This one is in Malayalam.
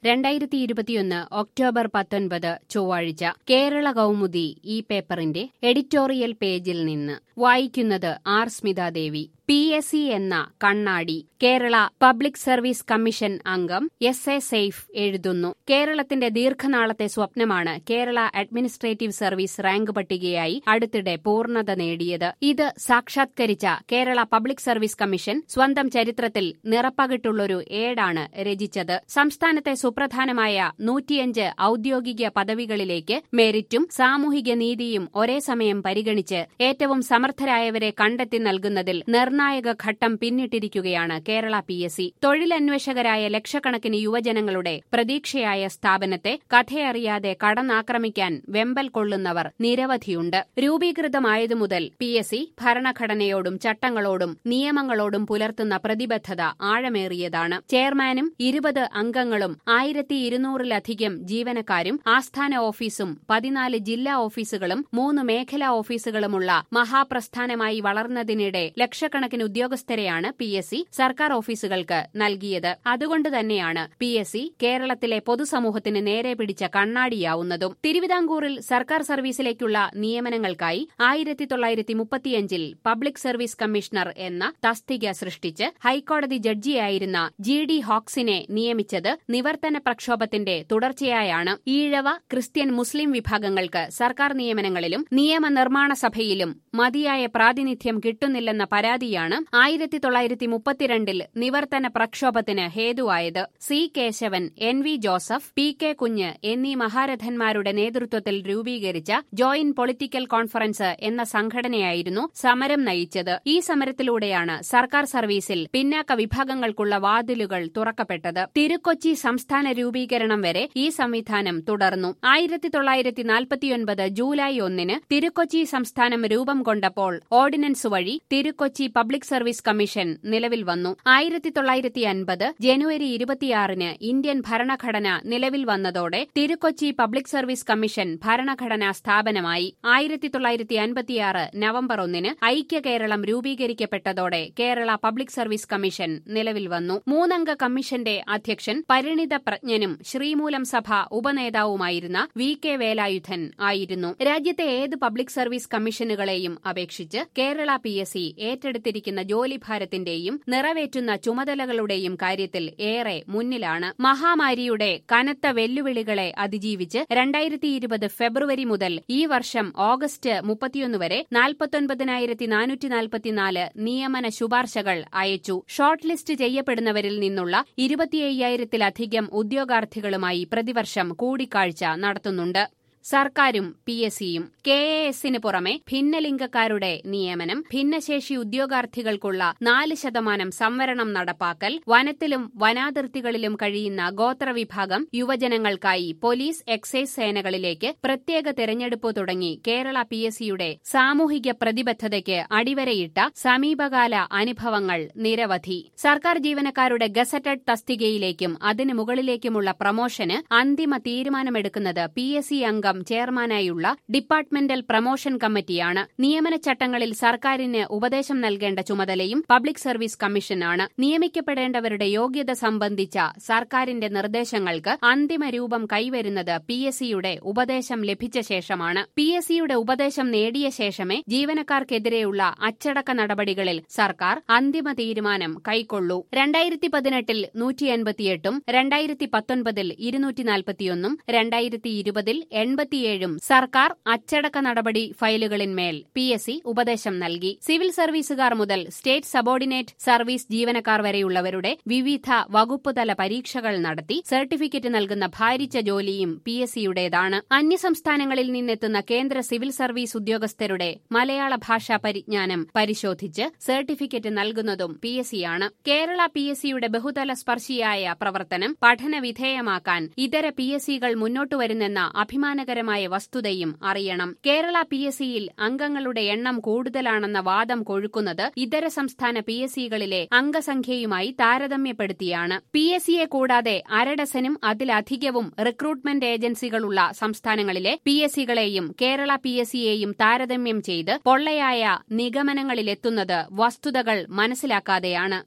രണ്ടായിരത്തി ഇരുപത്തിയൊന്ന് ഒക്ടോബർ പത്തൊൻപത് ചൊവ്വാഴ്ച കേരള കൗമുദി ഈ പേപ്പറിന്റെ എഡിറ്റോറിയൽ പേജിൽ നിന്ന് വായിക്കുന്നത് R Smithadevi P S C എന്ന കണ്ണാടി കേരള പബ്ലിക് സർവീസ് കമ്മീഷൻ അംഗം എസ് എ സെയ്ഫ് എഴുതുന്നു കേരളത്തിന്റെ ദീർഘനാളത്തെ സ്വപ്നമാണ് കേരള അഡ്മിനിസ്ട്രേറ്റീവ് സർവീസ് റാങ്ക് പട്ടികയായി അടുത്തിടെ പൂർണ്ണത നേടിയത് ഇത് സാക്ഷാത്കരിച്ച കേരള പബ്ലിക് സർവീസ് കമ്മീഷൻ സ്വന്തം ചരിത്രത്തിൽ നിറപ്പകിട്ടുള്ളൊരു ഏടാണ് രചിച്ചത് സംസ്ഥാനത്തെ സുപ്രധാനമായ നൂറ്റിയഞ്ച് ഔദ്യോഗിക പദവികളിലേക്ക് മെറിറ്റും സാമൂഹിക നീതിയും ഒരേ സമയം പരിഗണിച്ച് ഏറ്റവും സമർത്ഥരായവരെ കണ്ടെത്തി നൽകുന്നതിൽ നിർണായക ഘട്ടം പിന്നിട്ടിരിക്കുകയാണ് കേരള പി എസ് സി തൊഴിലന്വേഷകരായ ലക്ഷക്കണക്കിന് യുവജനങ്ങളുടെ പ്രതീക്ഷയായ സ്ഥാപനത്തെ കഥയറിയാതെ കടന്നാക്രമിക്കാൻ വെമ്പൽ കൊള്ളുന്നവർ നിരവധിയുണ്ട് രൂപീകൃതമായതു മുതൽ പി എസ് സി ഭരണഘടനയോടും ചട്ടങ്ങളോടും നിയമങ്ങളോടും പുലർത്തുന്ന പ്രതിബദ്ധത ആഴമേറിയതാണ് ചെയർമാനും ഇരുപത് അംഗങ്ങളും ആയിരത്തി ഇരുന്നൂറിലധികം ജീവനക്കാരും ആസ്ഥാന ഓഫീസും പതിനാല് ജില്ലാ ഓഫീസുകളും മൂന്ന് മേഖലാ ഓഫീസുകളുമുള്ള മഹാപ്രസ്ഥാനമായി വളർന്നതിനിടെ ലക്ഷക്കണക്കിന് ഉദ്യോഗസ്ഥരെയാണ് പി എസ് സി സർക്കാർ ഓഫീസുകൾക്ക് നൽകിയത് അതുകൊണ്ട് തന്നെയാണ് പി എസ് സി കേരളത്തിലെ പൊതുസമൂഹത്തിന് നേരെ പിടിച്ച കണ്ണാടിയാവുന്നതും തിരുവിതാംകൂറിൽ സർക്കാർ സർവീസിലേക്കുള്ള നിയമനങ്ങൾക്കായി ആയിരത്തി തൊള്ളായിരത്തി മുപ്പത്തിയഞ്ചിൽ പബ്ലിക് സർവീസ് കമ്മീഷണർ എന്ന തസ്തിക സൃഷ്ടിച്ച് ഹൈക്കോടതി ജഡ്ജിയായിരുന്ന ജി ഡി ഹോക്സിനെ നിയമിച്ചത് നിവർത്തന പ്രക്ഷോഭത്തിന്റെ തുടർച്ചയായാണ് ഈഴവ ക്രിസ്ത്യൻ മുസ്ലിം വിഭാഗങ്ങൾക്ക് സർക്കാർ നിയമനങ്ങളിലും നിയമനിർമ്മാണ സഭയിലും മതിയായ പ്രാതിനിധ്യം കിട്ടുന്നില്ലെന്ന പരാതിയാണ് ആയിരത്തി തൊള്ളായിരത്തി മുപ്പത്തിരണ്ടിൽ നിവർത്തന പ്രക്ഷോഭത്തിന് ഹേതുവായത് C Kesavan N V Joseph P K Kunju എന്നീ മഹാരഥന്മാരുടെ നേതൃത്വത്തിൽ രൂപീകരിച്ച ജോയിന്റ് പൊളിറ്റിക്കൽ കോൺഫറൻസ് എന്ന സംഘടനയായിരുന്നു സമരം നയിച്ചത് ഈ സമരത്തിലൂടെയാണ് സർക്കാർ സർവീസിൽ പിന്നാക്ക വിഭാഗങ്ങൾക്കുള്ള വാതിലുകൾ തുറക്കപ്പെട്ടത് തിരുക്കൊച്ചി സംസ്ഥാന രൂപീകരണം വരെ ഈ സംവിധാനം തുടർന്നു ആയിരത്തി തൊള്ളായിരത്തി നാൽപ്പത്തിയൊൻപത് ജൂലൈ ഒന്നിന് തിരുക്കൊച്ചി സംസ്ഥാനം രൂപം കൊണ്ടപ്പോൾ ഓർഡിനൻസ് വഴി തിരുക്കൊച്ചി പബ്ലിക് സർവീസ് കമ്മീഷൻ നിലവിൽ വന്നു ആയിരത്തി തൊള്ളായിരത്തി അൻപത് ജനുവരി ഇരുപത്തിയാറിന് ഇന്ത്യൻ ഭരണഘടന നിലവിൽ വന്നതോടെ തിരുക്കൊച്ചി പബ്ലിക് സർവീസ് കമ്മീഷൻ ഭരണഘടനാ സ്ഥാപനമായി ആയിരത്തി തൊള്ളായിരത്തി അൻപത്തിയാറ് നവംബർ ഒന്നിന് ഐക്യ കേരളം രൂപീകരിക്കപ്പെട്ടതോടെ കേരള പബ്ലിക് സർവീസ് കമ്മീഷൻ നിലവിൽ വന്നു മൂന്നംഗ കമ്മീഷന്റെ അധ്യക്ഷൻ പരിണിത പ്രജ്ഞനും ശ്രീമൂലം സഭ ഉപനേതാവുമായിരുന്ന വി കെ വേലായുധൻ ആയിരുന്നു രാജ്യത്തെ ഏത് പബ്ലിക് സർവീസ് കമ്മീഷനുകളെയും അപേക്ഷിച്ച് കേരള പി എസ് സി ഏറ്റെടുത്തിരിക്കുന്ന ജോലിഭാരത്തിന്റെയും നിറവേറ്റുന്ന ചുമതലകളുടെയും കാര്യത്തിൽ ഏറെ മുന്നിലാണ് മഹാമാരിയുടെ കനത്ത വെല്ലുവിളികളെ അതിജീവിച്ച് രണ്ടായിരത്തി ഇരുപത് ഫെബ്രുവരി മുതൽ ഈ വർഷം ഓഗസ്റ്റ് മുപ്പത്തിയൊന്ന് വരെ നാൽപ്പത്തൊൻപതിനായിരത്തി നാനൂറ്റി നാൽപ്പത്തിനാല് നിയമന ശുപാർശകൾ അയച്ചു ഷോർട്ട് ലിസ്റ്റ് ചെയ്യപ്പെടുന്നവരിൽ നിന്നുള്ള ഇരുപത്തിയ്യായിരത്തിലധികം ഉദ്യോഗാർത്ഥികളുമായി പ്രതിവർഷം കൂടിക്കാഴ്ച നടത്തുന്നുണ്ട് സർക്കാരും പി എസ് സിയും കെ എ എസിന് പുറമെ ഭിന്നലിംഗക്കാരുടെ നിയമനം ഭിന്നശേഷി ഉദ്യോഗാർത്ഥികൾക്കുള്ള നാല് ശതമാനം സംവരണം നടപ്പാക്കൽ വനത്തിലും വനാതിർത്തികളിലും കഴിയുന്ന ഗോത്രവിഭാഗം യുവജനങ്ങൾക്കായി പോലീസ് എക്സൈസ് സേനകളിലേക്ക് പ്രത്യേക തെരഞ്ഞെടുപ്പ് തുടങ്ങി കേരള പി എസ് സിയുടെ സാമൂഹിക പ്രതിബദ്ധതയ്ക്ക് അടിവരയിട്ട സമീപകാല അനുഭവങ്ങൾ നിരവധി സർക്കാർ ജീവനക്കാരുടെ ഗസറ്റഡ് തസ്തികയിലേക്കും അതിനു മുകളിലേക്കുമുള്ള പ്രമോഷന് അന്തിമ തീരുമാനമെടുക്കുന്നത് പി എസ് സി അംഗം അംഗം ചെയർമാനായുള്ള ഡിപ്പാർട്ട്മെന്റൽ പ്രമോഷൻ കമ്മിറ്റിയാണ് നിയമന ചട്ടങ്ങളിൽ സർക്കാരിന് ഉപദേശം നൽകേണ്ട ചുമതലയും പബ്ലിക് സർവീസ് കമ്മീഷനാണ് നിയമിക്കപ്പെടേണ്ടവരുടെ യോഗ്യത സംബന്ധിച്ച സർക്കാരിന്റെ നിർദ്ദേശങ്ങൾക്ക് അന്തിമ രൂപം കൈവരുന്നത് പി എസ് സിയുടെ ഉപദേശം ലഭിച്ച ശേഷമാണ് പി എസ് സിയുടെ ഉപദേശം നേടിയ ശേഷമേ ജീവനക്കാർക്കെതിരെയുള്ള അച്ചടക്ക നടപടികളിൽ സർക്കാർ അന്തിമ തീരുമാനം കൈക്കൊള്ളൂ രണ്ടായിരത്തി പതിനെട്ടിൽ നൂറ്റി എൺപത്തിയെട്ടും രണ്ടായിരത്തി പത്തൊൻപതിൽ ഇരുന്നൂറ്റി നാൽപ്പത്തിയൊന്നും രണ്ടായിരത്തി ഇരുപതിൽ എൺപത്തിയേഴും സർക്കാർ അച്ചടക്ക നടപടി ഫയലുകളിന്മേൽ പി എസ് സി ഉപദേശം നൽകി സിവിൽ സർവീസുകാർ മുതൽ സ്റ്റേറ്റ് സബോർഡിനേറ്റ് സർവീസ് ജീവനക്കാർ വരെയുള്ളവരുടെ വിവിധ വകുപ്പുതല പരീക്ഷകൾ നടത്തി സർട്ടിഫിക്കറ്റ് നൽകുന്ന ഭാരിച്ച ജോലിയും പി എസ് സിയുടേതാണ് അന്യസംസ്ഥാനങ്ങളിൽ നിന്നെത്തുന്ന കേന്ദ്ര സിവിൽ സർവീസ് ഉദ്യോഗസ്ഥരുടെ മലയാള ഭാഷാ പരിജ്ഞാനം പരിശോധിച്ച് സർട്ടിഫിക്കറ്റ് നൽകുന്നതും പി എസ് സിയാണ് കേരള പി എസ് സിയുടെ ബഹുതല സ്പർശിയായ പ്രവർത്തനം പഠന വിധേയമാക്കാൻ ഇതര പി എസ് സികൾ മുന്നോട്ടുവരുന്നെന്ന അഭിമാന അപമാനകരമായ വസ്തുതയും അറിയണം കേരള പി എസ് സിയിൽ അംഗങ്ങളുടെ എണ്ണം കൂടുതലാണെന്ന വാദം കൊഴുക്കുന്നത് ഇതര സംസ്ഥാന പി എസ് സികളിലെ അംഗസംഖ്യയുമായി താരതമ്യപ്പെടുത്തിയാണ് പി എസ് സിയെ കൂടാതെ അരഡസനും അതിലധികവും റിക്രൂട്ട്മെന്റ് ഏജൻസികളുള്ള സംസ്ഥാനങ്ങളിലെ പി എസ് സികളെയും കേരള പി എസ് സിയെയും താരതമ്യം ചെയ്ത് പൊള്ളയായ നിഗമനങ്ങളിലെത്തുന്നത് വസ്തുതകൾ മനസ്സിലാക്കാതെയാണ്